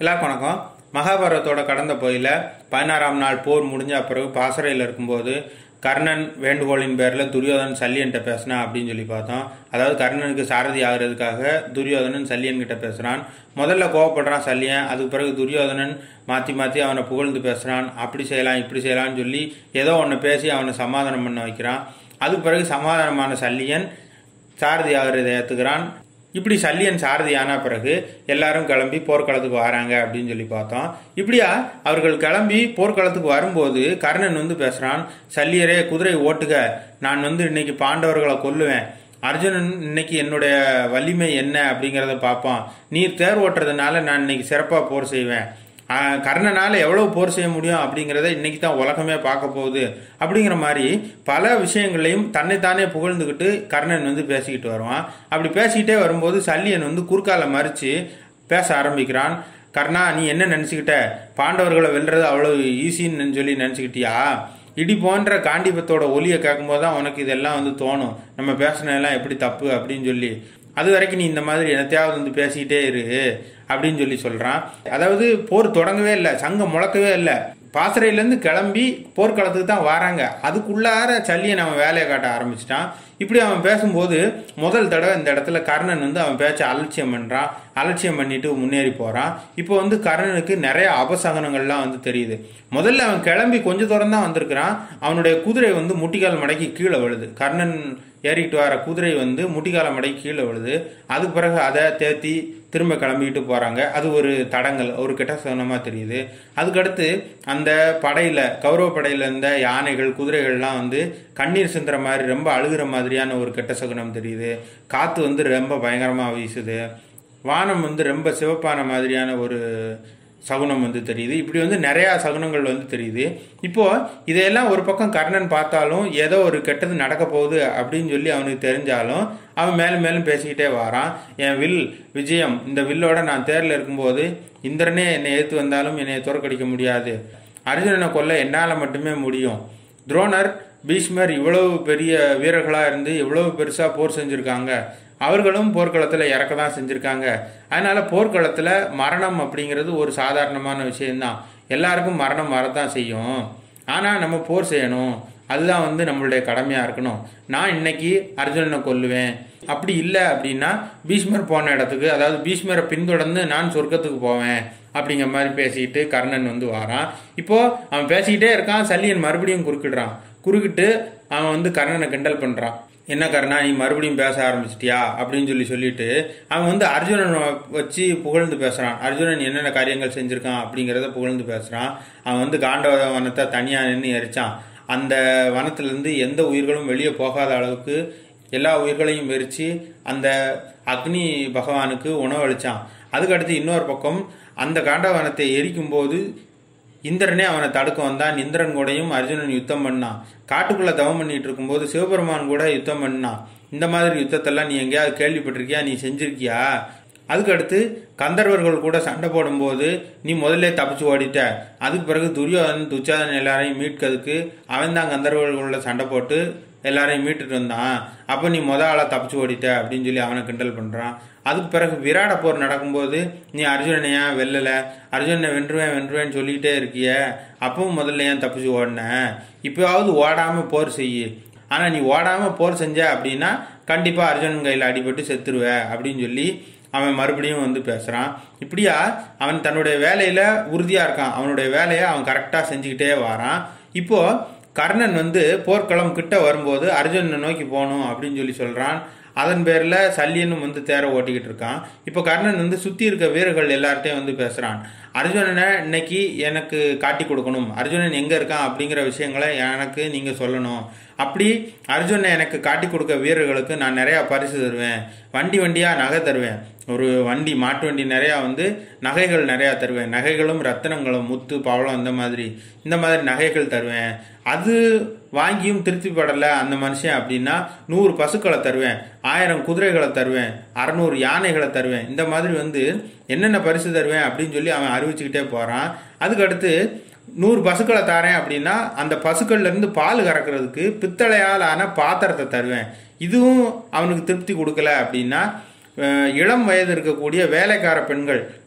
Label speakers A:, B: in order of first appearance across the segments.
A: எல்லாருக்கும் வணக்கம் மகாபாரதத்தோட கடந்த போயில பதினாறாம் நாள் போர் முடிஞ்ச பிறகு பாசறையில் இருக்கும்போது கர்ணன் வேண்டுகோளின் பேரில் துரியோதனன் சல்லியன்கிட்ட பேசினா அப்படின்னு சொல்லி பார்த்தோம் அதாவது கர்ணனுக்கு சாரதி ஆகிறதுக்காக துரியோதனன் சல்லியன் கிட்ட பேசுகிறான் முதல்ல கோவப்படுறான் சல்லியன் அதுக்கு பிறகு துரியோதனன் மாற்றி மாற்றி அவனை புகழ்ந்து பேசுகிறான் அப்படி செய்யலாம் இப்படி செய்யலாம்னு சொல்லி ஏதோ ஒன்று பேசி அவனை சமாதானம் பண்ண வைக்கிறான் அதுக்கு பிறகு சமாதானமான சல்லியன் சாரதி ஆகிறதை ஏற்றுக்கிறான் இப்படி சல்லியன் சாரதி ஆன பிறகு எல்லாரும் கிளம்பி போர்க்களத்துக்கு வராங்க அப்படின்னு சொல்லி பார்த்தோம் இப்படியா அவர்கள் கிளம்பி போர்க்களத்துக்கு வரும்போது கர்ணன் வந்து பேசுறான் சல்லியரே குதிரை ஓட்டுக நான் வந்து இன்னைக்கு பாண்டவர்களை கொல்லுவேன் அர்ஜுனன் இன்னைக்கு என்னுடைய வலிமை என்ன அப்படிங்கிறத பார்ப்பான் நீர் தேர் ஓட்டுறதுனால நான் இன்னைக்கு சிறப்பாக போர் செய்வேன் ஆஹ் கர்ணனால எவ்வளவு போர் செய்ய முடியும் அப்படிங்கிறத இன்னைக்கு தான் உலகமே பார்க்க போகுது அப்படிங்கிற மாதிரி பல விஷயங்களையும் தன்னைத்தானே புகழ்ந்துக்கிட்டு கர்ணன் வந்து பேசிக்கிட்டு வருவான் அப்படி பேசிக்கிட்டே வரும்போது சல்லியன் வந்து குறுக்கால மறிச்சு பேச ஆரம்பிக்கிறான் கர்ணா நீ என்ன நினச்சிக்கிட்ட பாண்டவர்களை வெல்றது அவ்வளவு ஈஸின்னு சொல்லி நினச்சிக்கிட்டியா இடி போன்ற காண்டிபத்தோட ஒலியை கேட்கும்போது தான் உனக்கு இதெல்லாம் வந்து தோணும் நம்ம பேசினதெல்லாம் எப்படி தப்பு அப்படின்னு சொல்லி அது வரைக்கும் நீ இந்த மாதிரி என்னத்தையாவது வந்து பேசிக்கிட்டே இரு அப்படின்னு சொல்லி சொல்றான் அதாவது போர் தொடங்கவே இல்லை சங்கம் முழக்கவே இல்லை பாசறையிலேருந்து கிளம்பி போர்க்களத்துக்கு தான் வராங்க அதுக்குள்ளார சல்லியன் அவன் வேலையை காட்ட ஆரம்பிச்சிட்டான் இப்படி அவன் பேசும்போது முதல் தடவை இந்த இடத்துல கர்ணன் வந்து அவன் பேச்ச அலட்சியம் பண்ணுறான் அலட்சியம் பண்ணிட்டு முன்னேறி போகிறான் இப்போ வந்து கர்ணனுக்கு நிறைய அபசகனங்கள்லாம் வந்து தெரியுது முதல்ல அவன் கிளம்பி கொஞ்ச தூரம் தான் வந்திருக்கிறான் அவனுடைய குதிரை வந்து முட்டிக்கால் மடக்கி கீழே விழுது கர்ணன் ஏறிக்கிட்டு வர குதிரை வந்து முட்டிக்கால மடக்கி கீழே விழுது அதுக்கு பிறகு அதை தேத்தி திரும்ப கிளம்பிக்கிட்டு போகிறாங்க அது ஒரு தடங்கள் ஒரு கிட்ட சகனமாக தெரியுது அதுக்கடுத்து அந்த படையில் கௌரவ படையில் இருந்த யானைகள் குதிரைகள்லாம் வந்து கண்ணீர் சிந்துற மாதிரி ரொம்ப அழுகிற மாதிரியான ஒரு கெட்ட சகுனம் தெரியுது காற்று வந்து ரொம்ப பயங்கரமாக வீசுது வானம் வந்து ரொம்ப சிவப்பான மாதிரியான ஒரு சகுனம் வந்து தெரியுது இப்படி வந்து நிறையா சகுனங்கள் வந்து தெரியுது இப்போ இதையெல்லாம் ஒரு பக்கம் கர்ணன் பார்த்தாலும் ஏதோ ஒரு கெட்டது நடக்க போகுது அப்படின்னு சொல்லி அவனுக்கு தெரிஞ்சாலும் அவன் மேலும் மேலும் பேசிக்கிட்டே வாரான் என் வில் விஜயம் இந்த வில்லோட நான் தேரில் இருக்கும்போது இந்திரனே என்னை ஏற்று வந்தாலும் என்னை தோற்கடிக்க முடியாது அர்ஜுனனை கொல்ல என்னால் மட்டுமே முடியும் துரோணர் பீஷ்மர் இவ்வளவு பெரிய வீரர்களாக இருந்து இவ்வளவு பெருசாக போர் செஞ்சுருக்காங்க அவர்களும் போர்க்களத்தில் இறக்க தான் செஞ்சுருக்காங்க அதனால போர்க்களத்தில் மரணம் அப்படிங்கிறது ஒரு சாதாரணமான விஷயம்தான் எல்லாருக்கும் மரணம் வரதான் செய்யும் ஆனால் நம்ம போர் செய்யணும் அதுதான் வந்து நம்மளுடைய கடமையாக இருக்கணும் நான் இன்னைக்கு அர்ஜுனனை கொல்லுவேன் அப்படி இல்லை அப்படின்னா பீஷ்மர் போன இடத்துக்கு அதாவது பீஷ்மரை பின்தொடர்ந்து நான் சொர்க்கத்துக்கு போவேன் அப்படிங்கிற மாதிரி பேசிக்கிட்டு கர்ணன் வந்து வாரான் இப்போ அவன் பேசிக்கிட்டே இருக்கான் சல்லியன் மறுபடியும் குறுக்கிடுறான் குறுக்கிட்டு அவன் வந்து கர்ணனை கிண்டல் பண்ணுறான் என்ன கர்ணா நீ மறுபடியும் பேச ஆரம்பிச்சிட்டியா அப்படின்னு சொல்லி சொல்லிட்டு அவன் வந்து அர்ஜுனன் வச்சு புகழ்ந்து பேசுறான் அர்ஜுனன் என்னென்ன காரியங்கள் செஞ்சிருக்கான் அப்படிங்கிறத புகழ்ந்து பேசுறான் அவன் வந்து காண்டவ வனத்தை தனியாக நின்று எரிச்சான் அந்த வனத்திலிருந்து எந்த உயிர்களும் வெளியே போகாத அளவுக்கு எல்லா உயிர்களையும் எரிச்சு அந்த அக்னி பகவானுக்கு உணவளிச்சான் அதுக்கடுத்து இன்னொரு பக்கம் அந்த காண்டவனத்தை எரிக்கும் போது இந்திரனே அவனை தடுக்க வந்தான் இந்திரன் கூடயும் அர்ஜுனன் யுத்தம் பண்ணான் காட்டுக்குள்ள தவம் பண்ணிட்டு இருக்கும்போது சிவபெருமான் கூட யுத்தம் பண்ணான் இந்த மாதிரி யுத்தத்தெல்லாம் நீ எங்கேயாவது கேள்விப்பட்டிருக்கியா நீ செஞ்சிருக்கியா அதுக்கடுத்து கந்தர்வர்கள் கூட சண்டை போடும்போது நீ முதல்ல தப்பிச்சு ஓடிட்ட அதுக்கு பிறகு துரியோதன் துச்சாதன் எல்லாரையும் மீட்கிறதுக்கு அவன் தான் கந்தர்வர்களோட சண்டை போட்டு எல்லாரையும் மீட்டுட்டு வந்தான் அப்போ நீ முத ஆளாக தப்பிச்சு ஓடிட்ட அப்படின்னு சொல்லி அவனை கிண்டல் பண்ணுறான் அதுக்கு பிறகு விராட போர் நடக்கும்போது நீ அர்ஜுனனை ஏன் வெல்லலை அர்ஜுனனை வென்றுவேன் வென்றுவேன்னு சொல்லிக்கிட்டே இருக்கிய அப்பவும் முதல்ல ஏன் தப்பிச்சு ஓடின இப்போயாவது ஓடாமல் போர் செய்யு ஆனால் நீ ஓடாமல் போர் செஞ்ச அப்படின்னா கண்டிப்பாக அர்ஜுனன் கையில் அடிபட்டு செத்துருவ அப்படின்னு சொல்லி அவன் மறுபடியும் வந்து பேசுகிறான் இப்படியா அவன் தன்னுடைய வேலையில் உறுதியாக இருக்கான் அவனுடைய வேலையை அவன் கரெக்டாக செஞ்சுக்கிட்டே வரான் இப்போது கர்ணன் வந்து போர்க்களம் கிட்ட வரும்போது அர்ஜுனனை நோக்கி போகணும் அப்படின்னு சொல்லி சொல்கிறான் அதன் பேரில் சல்லியனும் வந்து தேர ஓட்டிக்கிட்டு இருக்கான் இப்போ கர்ணன் வந்து சுற்றி இருக்க வீரர்கள் எல்லார்ட்டையும் வந்து பேசுகிறான் அர்ஜுனனை இன்னைக்கு எனக்கு காட்டி கொடுக்கணும் அர்ஜுனன் எங்கே இருக்கான் அப்படிங்கிற விஷயங்களை எனக்கு நீங்கள் சொல்லணும் அப்படி அர்ஜுனை எனக்கு காட்டி கொடுக்க வீரர்களுக்கு நான் நிறையா பரிசு தருவேன் வண்டி வண்டியாக நகை தருவேன் ஒரு வண்டி மாட்டு வண்டி நிறையா வந்து நகைகள் நிறையா தருவேன் நகைகளும் ரத்தினங்களும் முத்து பவளம் இந்த மாதிரி இந்த மாதிரி நகைகள் தருவேன் அது வாங்கியும் திருப்திப்படலை அந்த மனுஷன் அப்படின்னா நூறு பசுக்களை தருவேன் ஆயிரம் குதிரைகளை தருவேன் அறநூறு யானைகளை தருவேன் இந்த மாதிரி வந்து என்னென்ன பரிசு தருவேன் அப்படின்னு சொல்லி அவன் அறிவிச்சுக்கிட்டே போகிறான் அதுக்கடுத்து நூறு பசுக்களை தரேன் அப்படின்னா அந்த பசுக்கள்ல இருந்து பால் கறக்கிறதுக்கு பித்தளையால் ஆன பாத்திரத்தை தருவேன் இதுவும் அவனுக்கு திருப்தி கொடுக்கல அப்படின்னா அஹ், இளம் வயது இருக்கக்கூடிய வேலைக்கார பெண்கள்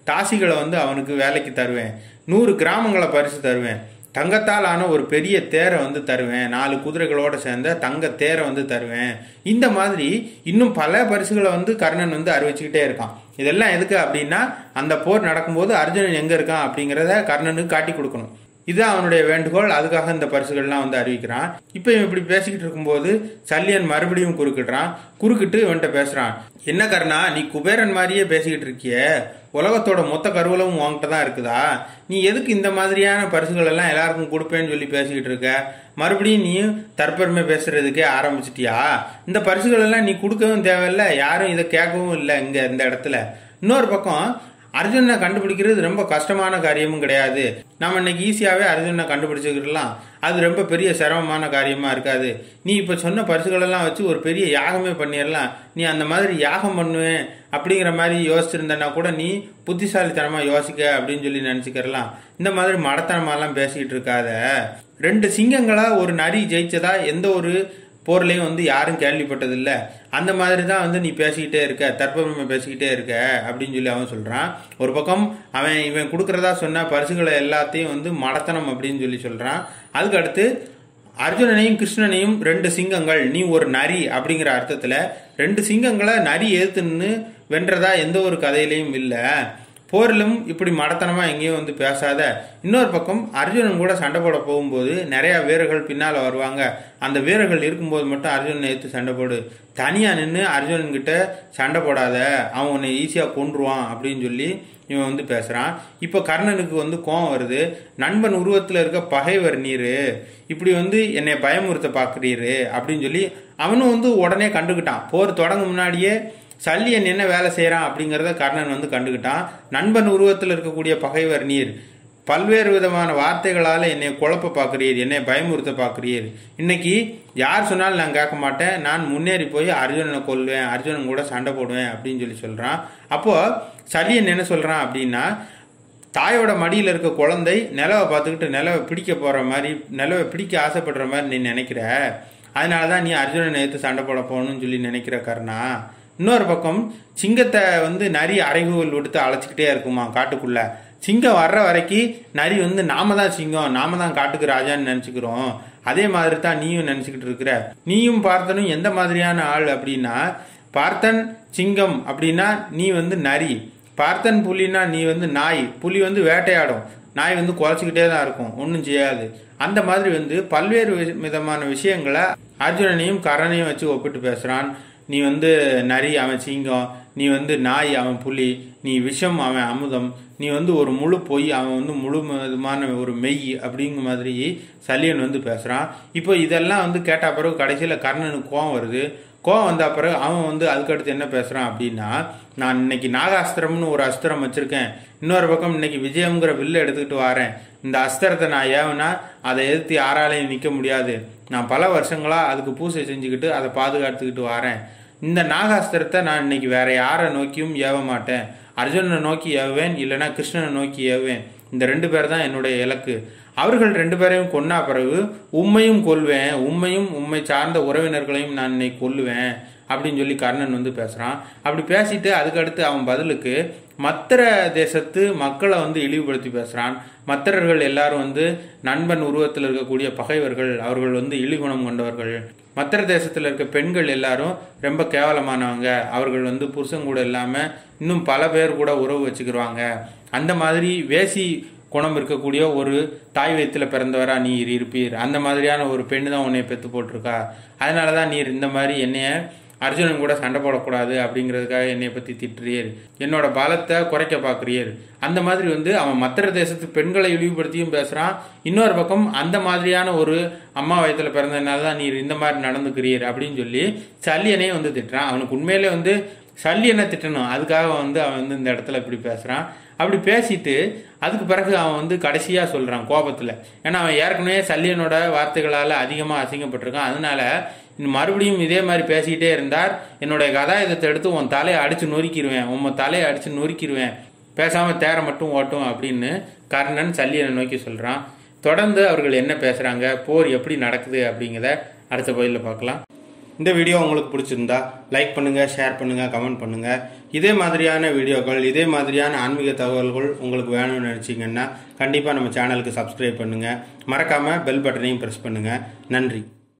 A: தாசிகளை வந்து அவனுக்கு வேலைக்கு தருவேன் நூறு கிராமங்களை பரிசு தருவேன் தங்கத்தால் ஆன ஒரு பெரிய தேரை வந்து தருவேன் நாலு குதிரைகளோட சேர்ந்த தங்க தேரை வந்து தருவேன் இந்த மாதிரி இன்னும் பல பரிசுகளை வந்து கர்ணன் வந்து அறிவிச்சுக்கிட்டே இருக்கான் இதெல்லாம் எதுக்கு அப்படின்னா அந்த போர் நடக்கும்போது அர்ஜுனன் எங்க இருக்கான் அப்படிங்கிறத கர்ணனுக்கு காட்டி கொடுக்கணும் இதுதான் அவனுடைய வேண்டுகோள் அதுக்காக இந்த பரிசுகள்லாம் வந்து அறிவிக்கிறான் இப்போ இவன் இப்படி பேசிக்கிட்டு இருக்கும்போது சல்லியன் மறுபடியும் குறுக்கிடுறான் குறுக்கிட்டு இவன்கிட்ட பேசுறான் என்ன கர்ணா நீ குபேரன் மாதிரியே பேசிக்கிட்டு இருக்கிய உலகத்தோட மொத்த கருவலமும் உன்கிட்ட தான் இருக்குதா நீ எதுக்கு இந்த மாதிரியான பரிசுகள் எல்லாம் எல்லாருக்கும் கொடுப்பேன்னு சொல்லி பேசிக்கிட்டு இருக்க மறுபடியும் நீயும் தற்பெருமை பேசுறதுக்கே ஆரம்பிச்சிட்டியா இந்த பரிசுகள் எல்லாம் நீ கொடுக்கவும் தேவையில்ல யாரும் இதை கேட்கவும் இல்லை இங்க இந்த இடத்துல இன்னொரு பக்கம் அர்ஜுனனை கண்டுபிடிக்கிறது ரொம்ப கஷ்டமான காரியமும் கிடையாது நம்ம இன்னைக்கு ஈஸியாகவே அர்ஜுனனை கண்டுபிடிச்சிக்கிடலாம் அது ரொம்ப பெரிய சிரமமான காரியமா இருக்காது நீ இப்போ சொன்ன பரிசுகளெல்லாம் வச்சு ஒரு பெரிய யாகமே பண்ணிடலாம் நீ அந்த மாதிரி யாகம் பண்ணுவேன் அப்படிங்கிற மாதிரி யோசிச்சிருந்தனா கூட நீ புத்திசாலித்தனமா யோசிக்க அப்படின்னு சொல்லி நினச்சிக்கிறலாம் இந்த மாதிரி மடத்தனமாலாம் பேசிக்கிட்டு இருக்காத ரெண்டு சிங்கங்களா ஒரு நரி ஜெயிச்சதா எந்த ஒரு போர்லையும் வந்து யாரும் கேள்விப்பட்டதில்ல அந்த மாதிரி தான் வந்து நீ பேசிக்கிட்டே இருக்க தற்பெருமை பேசிக்கிட்டே இருக்க அப்படின்னு சொல்லி அவன் சொல்றான் ஒரு பக்கம் அவன் இவன் கொடுக்கறதா சொன்ன பரிசுகளை எல்லாத்தையும் வந்து மடத்தனம் அப்படின்னு சொல்லி சொல்றான் அதுக்கு அடுத்து அர்ஜுனனையும் கிருஷ்ணனையும் ரெண்டு சிங்கங்கள் நீ ஒரு நரி அப்படிங்கிற அர்த்தத்துல ரெண்டு சிங்கங்களை நரி ஏத்துன்னு வென்றதா எந்த ஒரு கதையிலையும் இல்லை போரிலும் இப்படி மடத்தனமா எங்கேயும் வந்து பேசாத இன்னொரு பக்கம் அர்ஜுனன் கூட சண்டை போட போகும்போது நிறைய வீரர்கள் பின்னால வருவாங்க அந்த வீரர்கள் இருக்கும்போது மட்டும் அர்ஜுனனை எடுத்து சண்டை போடு தனியா நின்று அர்ஜுனன் கிட்ட சண்டை போடாத அவன் உன்னை ஈஸியா கொன்றுவான் அப்படின்னு சொல்லி இவன் வந்து பேசுறான் இப்போ கர்ணனுக்கு வந்து கோவம் வருது நண்பன் உருவத்துல இருக்க பகைவர் நீரு இப்படி வந்து என்னை பயமுறுத்த பாக்குறீரு அப்படின்னு சொல்லி அவனும் வந்து உடனே கண்டுக்கிட்டான் போர் தொடங்கும் முன்னாடியே சல்லியன் என்ன வேலை செய்யறான் அப்படிங்கறத கர்ணன் வந்து கண்டுக்கிட்டான் நண்பன் உருவத்தில் இருக்கக்கூடிய பகைவர் நீர் பல்வேறு விதமான வார்த்தைகளால என்னை குழப்ப பார்க்கிறீர் என்னை பயமுறுத்த பார்க்கிறீர் இன்னைக்கு யார் சொன்னாலும் நான் கேட்க மாட்டேன் நான் முன்னேறி போய் அர்ஜுனனை கொல்வேன் அர்ஜுனன் கூட சண்டை போடுவேன் அப்படின்னு சொல்லி சொல்றான் அப்போ சல்லியன் என்ன சொல்றான் அப்படின்னா தாயோட மடியில் இருக்க குழந்தை நிலவை பார்த்துக்கிட்டு நிலவை பிடிக்க போற மாதிரி நிலவை பிடிக்க ஆசைப்படுற மாதிரி நீ நினைக்கிற அதனால தான் நீ அர்ஜுனனை எடுத்து சண்டை போட போகணும்னு சொல்லி நினைக்கிற கர்ணா இன்னொரு பக்கம் சிங்கத்தை வந்து நரி அறைகூவல் விடுத்து அழைச்சிக்கிட்டே இருக்குமா காட்டுக்குள்ள சிங்கம் வர்ற வரைக்கும் நரி வந்து நாம தான் சிங்கம் நாம தான் காட்டுக்கு ராஜான்னு நினச்சிக்கிறோம் அதே மாதிரி தான் நீயும் நினச்சிக்கிட்டு இருக்கிற நீயும் பார்த்தனும் எந்த மாதிரியான ஆள் அப்படின்னா பார்த்தன் சிங்கம் அப்படின்னா நீ வந்து நரி பார்த்தன் புலினா நீ வந்து நாய் புலி வந்து வேட்டையாடும் நாய் வந்து குலைச்சிக்கிட்டே தான் இருக்கும் ஒன்றும் செய்யாது அந்த மாதிரி வந்து பல்வேறு வி- விதமான விஷயங்களை அர்ஜுனனையும் கரணையும் வச்சு ஒப்பிட்டு பேசுறான் நீ வந்து நரி அவன் சிங்கம் நீ வந்து நாய் அவன் புலி நீ விஷம் அவன் அமுதம் நீ வந்து ஒரு முழு பொய் அவன் வந்து முழுவதுமான ஒரு மெய் அப்படிங்கிற மாதிரி சல்லியன் வந்து பேசுறான் இப்போ இதெல்லாம் வந்து கேட்ட பிறகு கடைசியில் கர்ணனுக்கு கோவம் வருது கோவம் வந்த பிறகு அவன் வந்து அதுக்கடுத்து என்ன பேசுறான் அப்படின்னா நான் இன்னைக்கு நாகாஸ்திரம்னு ஒரு அஸ்திரம் வச்சிருக்கேன் இன்னொரு பக்கம் இன்னைக்கு விஜயம்ங்கிற வில்ல எடுத்துக்கிட்டு வரேன் இந்த அஸ்திரத்தை நான் ஏவனா அதை எதிர்த்து யாராலையும் நிற்க முடியாது நான் பல வருஷங்களா அதுக்கு பூசை செஞ்சுக்கிட்டு அதை பாதுகாத்துக்கிட்டு வரேன் இந்த நாகாஸ்திரத்தை நான் இன்னைக்கு வேற யாரை நோக்கியும் ஏவ மாட்டேன் அர்ஜுனனை நோக்கி ஏவுவேன் இல்லைன்னா கிருஷ்ணனை நோக்கி ஏவுவேன் இந்த ரெண்டு பேர் தான் என்னுடைய இலக்கு அவர்கள் ரெண்டு பேரையும் கொன்னா பிறகு உண்மையும் கொல்வேன் உண்மையும் உண்மை சார்ந்த உறவினர்களையும் நான் இன்னைக்கு கொல்லுவேன் அப்படின்னு சொல்லி கர்ணன் வந்து பேசுறான் அப்படி பேசிட்டு அதுக்கடுத்து அவன் பதிலுக்கு மத்திர தேசத்து மக்களை வந்து இழிவுபடுத்தி பேசுறான் மத்திரர்கள் எல்லாரும் வந்து நண்பன் உருவத்தில் இருக்கக்கூடிய பகைவர்கள் அவர்கள் வந்து இழிகுணம் கொண்டவர்கள் மத்திர தேசத்தில் இருக்க பெண்கள் எல்லாரும் ரொம்ப கேவலமானவங்க அவர்கள் வந்து புருஷன் கூட இல்லாம இன்னும் பல பேர் கூட உறவு வச்சுக்கிருவாங்க அந்த மாதிரி வேசி குணம் இருக்கக்கூடிய ஒரு தாய் வயித்துல பிறந்தவரா நீர் இருப்பீர் அந்த மாதிரியான ஒரு பெண்ணு தான் உன்னை பெத்து போட்டிருக்கா அதனால தான் நீர் இந்த மாதிரி என்னைய அர்ஜுனன் கூட சண்டை போடக்கூடாது அப்படிங்கிறதுக்காக என்னைய பத்தி திட்டுறீர் என்னோட பலத்தை குறைக்க பார்க்குறீர் அந்த மாதிரி வந்து அவன் மத்திர தேசத்து பெண்களை இழிவுபடுத்தியும் பேசுறான் இன்னொரு பக்கம் அந்த மாதிரியான ஒரு அம்மா வயத்துல பிறந்ததுனால தான் நீர் இந்த மாதிரி நடந்துக்கிறீர் அப்படின்னு சொல்லி சல்லியனே வந்து திட்டுறான் அவனுக்கு உண்மையிலே வந்து சல்லியனை திட்டணும் அதுக்காக வந்து அவன் வந்து இந்த இடத்துல இப்படி பேசுறான் அப்படி பேசிட்டு அதுக்கு பிறகு அவன் வந்து கடைசியா சொல்றான் கோபத்துல ஏன்னா அவன் ஏற்கனவே சல்லியனோட வார்த்தைகளால அதிகமா அசிங்கப்பட்டிருக்கான் அதனால இந்த மறுபடியும் இதே மாதிரி பேசிக்கிட்டே இருந்தார் என்னுடைய கதாயுதத்தை எடுத்து உன் தலையை அடிச்சு நொறுக்கிடுவேன் உன் தலையை அடிச்சு நொறுக்கிடுவேன் பேசாம தேர மட்டும் ஓட்டும் அப்படின்னு கர்ணன் சல்லியனை நோக்கி சொல்றான் தொடர்ந்து அவர்கள் என்ன பேசுறாங்க போர் எப்படி நடக்குது அப்படிங்கிறத அடுத்த பகுதியில் பார்க்கலாம் இந்த வீடியோ உங்களுக்கு பிடிச்சிருந்தா லைக் பண்ணுங்கள் ஷேர் பண்ணுங்கள் கமெண்ட் பண்ணுங்கள் இதே மாதிரியான வீடியோக்கள் இதே மாதிரியான ஆன்மீக தகவல்கள் உங்களுக்கு வேணும்னு நினச்சிங்கன்னா கண்டிப்பாக நம்ம சேனலுக்கு சப்ஸ்கிரைப் பண்ணுங்கள் மறக்காமல் பெல் பட்டனையும் ப்ரெஸ் பண்ணுங்கள் நன்றி